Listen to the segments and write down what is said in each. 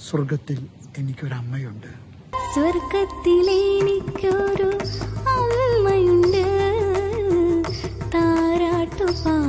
സ്വർഗത്തിൽ എനിക്കൊരമ്മയുണ്ട് സ്വർഗത്തിലെനിക്കൊരു അമ്മയുണ്ട് താരാട്ടു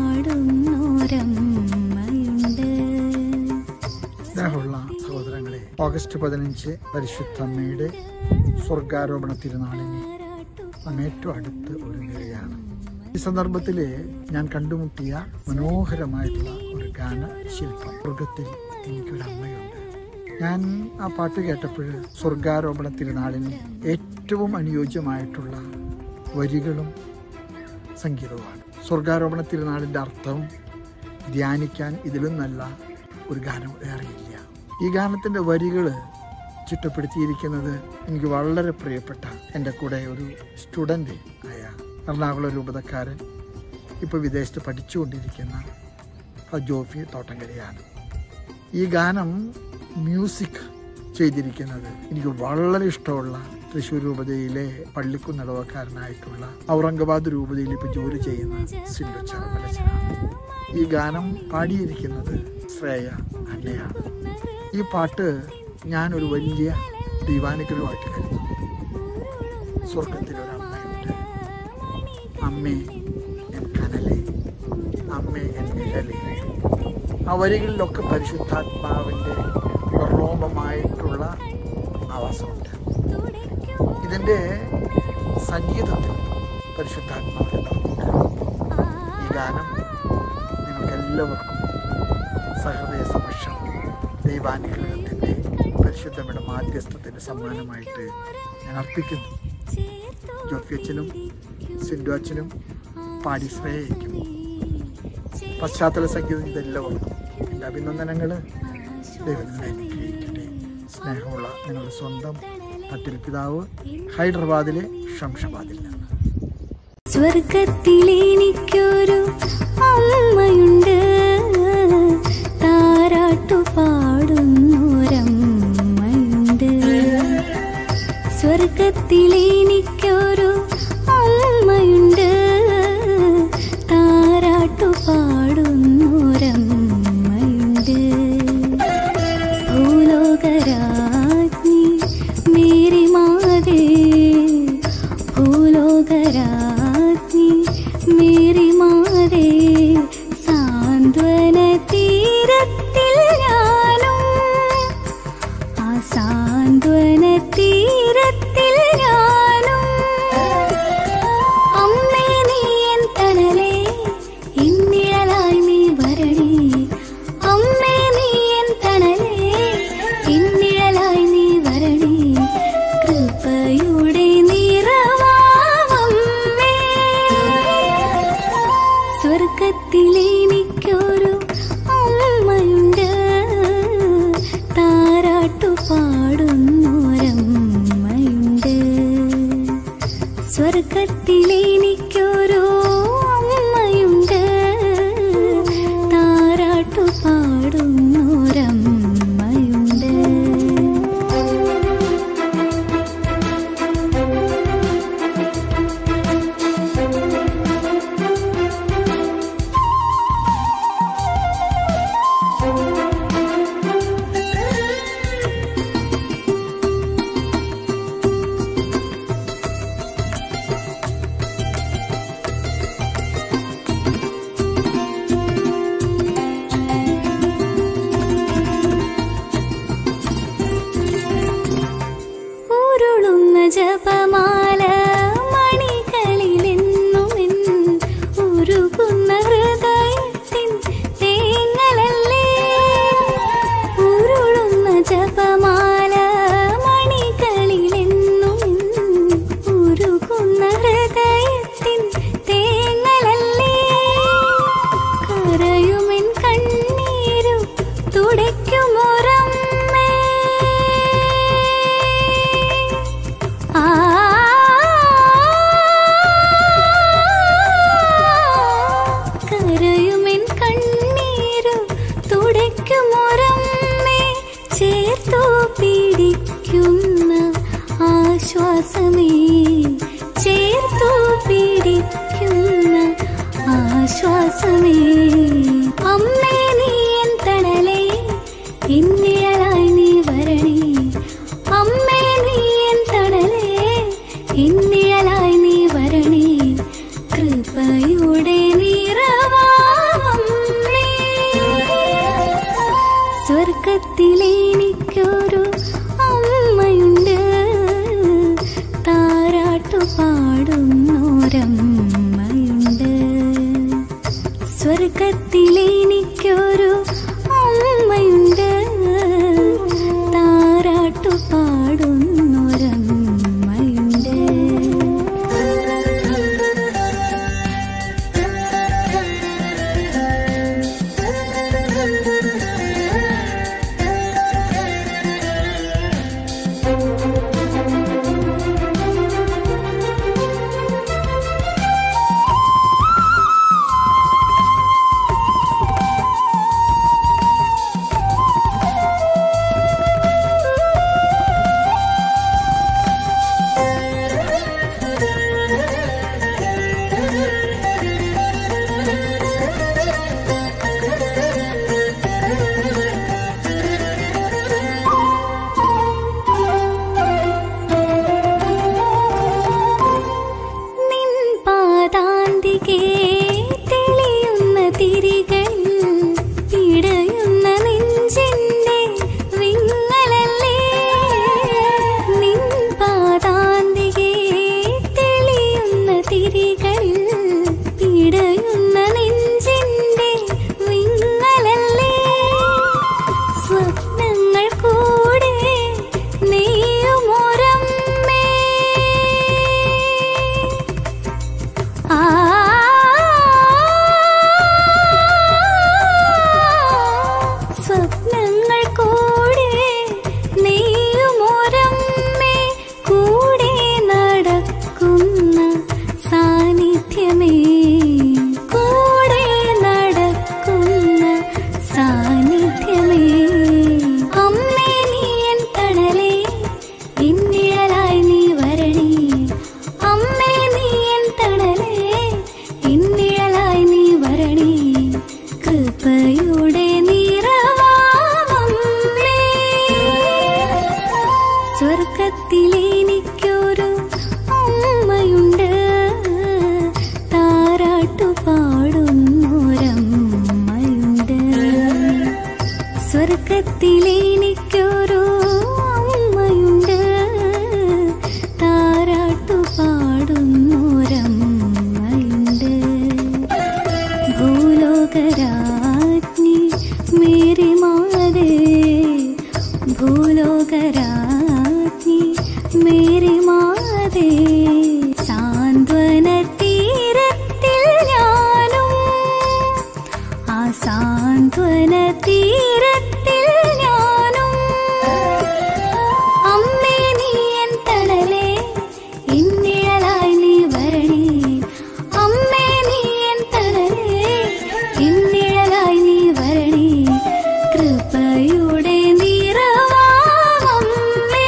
പാടുന്നോരമ്മയുണ്ട് സ്നേഹമുള്ള സഹോദരങ്ങളെ ഓഗസ്റ്റ് പതിനഞ്ച് പരിശുദ്ധ അമ്മയുടെ സ്വർഗാരോപണ തിരുനാളിന് നാം ഏറ്റവും അടുത്ത് ഒരുങ്ങുകയാണ് ഈ സന്ദർഭത്തിൽ ഞാൻ കണ്ടുമുട്ടിയ മനോഹരമായിട്ടുള്ള ഒരു ഗാന ശില്പം സ്വർഗത്തിൽ എനിക്കൊരമ്മയുണ്ട് ഞാൻ ആ പാട്ട് കേട്ടപ്പോൾ സ്വർഗാരോപണ തിരുനാളിന് ഏറ്റവും അനുയോജ്യമായിട്ടുള്ള വരികളും സംഗീതവുമാണ് സ്വർഗാരോപണ തിരുനാളിൻ്റെ അർത്ഥം ധ്യാനിക്കാൻ ഇതിലും നല്ല ഒരു ഗാനം വേറെയില്ല ഈ ഗാനത്തിൻ്റെ വരികൾ ചിട്ടപ്പെടുത്തിയിരിക്കുന്നത് എനിക്ക് വളരെ പ്രിയപ്പെട്ട എൻ്റെ കൂടെ ഒരു സ്റ്റുഡൻ്റ് ആയ എറണാകുളം രൂപതക്കാരൻ ഇപ്പോൾ വിദേശത്ത് പഠിച്ചുകൊണ്ടിരിക്കുന്ന ജോഫി തോട്ടങ്കരയാണ് ഈ ഗാനം മ്യൂസിക് ചെയ്തിരിക്കുന്നത് എനിക്ക് വളരെ ഇഷ്ടമുള്ള തൃശ്ശൂർ രൂപതയിലെ പള്ളിക്കുന്നിടവക്കാരനായിട്ടുള്ള ഔറംഗാബാദ് രൂപതയിൽ ഇപ്പോൾ ജോലി ചെയ്യുന്ന സിന്ധു ചെറുമലച്ചനാണ് ഈ ഗാനം പാടിയിരിക്കുന്നത് ശ്രേയ അന്നയാണ് ഈ പാട്ട് ഞാനൊരു വലിയ ദൈവാനുഗ്രഹമായിട്ട് കരുതുന്നു സ്വർഗത്തിലൊരമ്മയുണ്ട് അമ്മേ എൻ കനലേ അമ്മേ എൻ നിഴലേ ആ വരികളിലൊക്കെ പരിശുദ്ധാത്മാവിൻ്റെ റോമമായിട്ടുള്ള ആവാസമുണ്ട് ഇതിൻ്റെ സംഗീതത്തിൽ പരിശുദ്ധാത്മാവിൻ്റെ നിറമുണ്ട് ഈ ഗാനം നിങ്ങൾക്കെല്ലാവർക്കും സഹൃദയ സമക്ഷം ദൈവാനുഗ്രഹത്തിൻ്റെ പരിശുദ്ധയുടെ മാധ്യസ്ഥത്തിൻ്റെ സമ്മാനമായിട്ട് ഞാൻ അർപ്പിക്കുന്നു ജോഫി അച്ഛനും സിന്ധു അച്ഛനും പാടി ശ്രേയിക്കും പശ്ചാത്തല സംഗീതം ഇതെല്ലാവർക്കും എൻ്റെ അഭിനന്ദനങ്ങൾ ദൈവം നിങ്ങളെ അനുഗ്രഹിക്കട്ടെ സ്നേഹമുള്ള നിങ്ങളുടെ സ്വന്തം തട്ടിൽ പിതാവ് ഹൈദരാബാദിലെ ഷംഷാബാദിൽ നിന്ന് സ്വർഗത്തിലെനിക്കൊരു അമ്മയുണ്ട് താരാട്ടു പാടുന്നോരമ്മയുണ്ട് സ്വർഗത്തിലെനിക്കൊരു അമ്മയുണ്ട് താരാട്ടു പാടുന്നോരമ്മയുണ്ട് ഭൂലോകരാജ്ഞി മേരി മാതേ ഭൂലോകരാജ്ഞി മേരി മാതേ സാന്ത്വന തീരത്തിൽ ഞാനും ആ സാന്ത്വന തീരത്തിൽ ഞാനും അമ്മേ നീ എൻ തണലേ ഇന്നിഴലായി നീ വരണേ അമ്മേ നീ എൻ തണലേ ഇന്നിഴലായി നീ വരണേ കൃപയുടെ നിറവാമമ്മേ സ്വർഗത്തിലെനിക്കൊരു അമ്മയുണ്ട് താരാട്ടു പാടുന്നോരമ്മയുണ്ട് സ്വർഗത്തിലെനിക്കൊരു അമ്മയുണ്ട് താരാട്ടു പാടുന്നോരമ്മയുണ്ട് ഉരുളുന്ന ജപമാല മണികളിലെന്നുമെൻ ഉരുകുന്ന ഹൃദയത്തിൻ തേങ്ങലല്ലേ ഉരുളുന്ന ജപമാല മണികളിലെന്നുമെൻ ഉരുകുന്ന ഹൃദയത്തിൻ തേങ്ങലല്ലേ കരയുമെൻ കണ്ണീരു തുടയ്ക്കുമൊരമ്മേ ആ കരയുമെൻ കണ്ണീരു തുടയ്ക്കുമൊരമ്മേ ചേർത്തു പിടിക്കുന്ന ആശ്വാസമേ ചേർത്തു പിടിക്കുന്ന ആശ്വാസമേ അമ്മേ നീ എൻ തണലേ എന്നിഴലായി നീ വര സ്വർഗത്തിലെനിക്കൊരു അമ്മയുണ്ട് താരാട്ടു പാടുന്നോരമ്മയുണ്ട് സ്വർഗത്തിലെനിക്കൊരു അമ്മയുണ്ട് താരാട്ടു പാടുന്നോരമ്മയുണ്ട് നിൻ പാദാന്തികേ തെളിയുന്ന തിരികളിൽ ഇടയുന്ന നെഞ്ചിന്റെ വിങ്ങലല്ലേ നിൻ പാദാന്തികേ തെളിയുന്ന തിരികളിൽ ഇടയുന്ന നെഞ്ചിന്റെ വിങ്ങലല്ലേ സ്വപ്നങ്ങൾ കൂടെ നെയ്യുമൊരമ്മേ ആ സ്വപ്നങ്ങൾ കൂടെ നെയ്യുമൊരമ്മേ കൂടെ നടക്കുന്ന സാന്നിധ്യമേ കൂടെ നടക്കുന്ന സാന്നിധ്യമേ അമ്മേ നീ എൻ തണലേ ഇന്നിഴലായി നീ വരണേ അമ്മേ നീ എൻ തണലേ ഇന്നിഴലായി നീ വരണേ കൃപയുടെ നിറവാമമ്മേ സ്വർഗത്തിലെനിക്കൊരു അമ്മയുണ്ട് താരാട്ടു പാടുന്നൊരമ്മയുണ്ട് സ്വർഗത്തിലെനിക്കൊരു അമ്മയുണ്ട് താരാട്ടു പാടുന്നൊരമ്മയുണ്ട് ഭൂലോകരാജ്ഞി മേരി മാതേ ഭൂലോകരാജ്ഞി മേരി മാതേ സാന്ത്വന തീരത്തിൽ ഞാനും ആ സാന്ത്വന തീരത്തിൽ ഞാനും അമ്മേ നീ എൻ തണലേ ഇന്നിഴലായി നീ വരണേ അമ്മേ നീ എൻ തണലേ ഇന്നിഴലായി നീ വരണേ കൃപയുടെ നിറവാമമ്മേ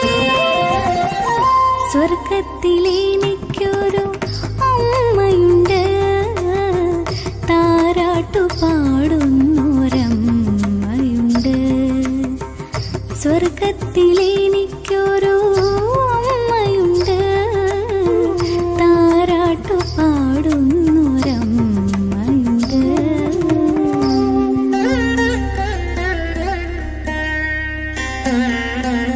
സ്വർഗത്തിലെനിക്കൊരു അമ്മയുണ്ട് താരാട്ടു പാടുന്നൊരമ്മയുണ്ട് സ്വർഗത്തിലെനിക്കൊരു അമ്മയുണ്ട് താരാട്ടു പാടുന്നൊരമ്മയുണ്ട് Thank you.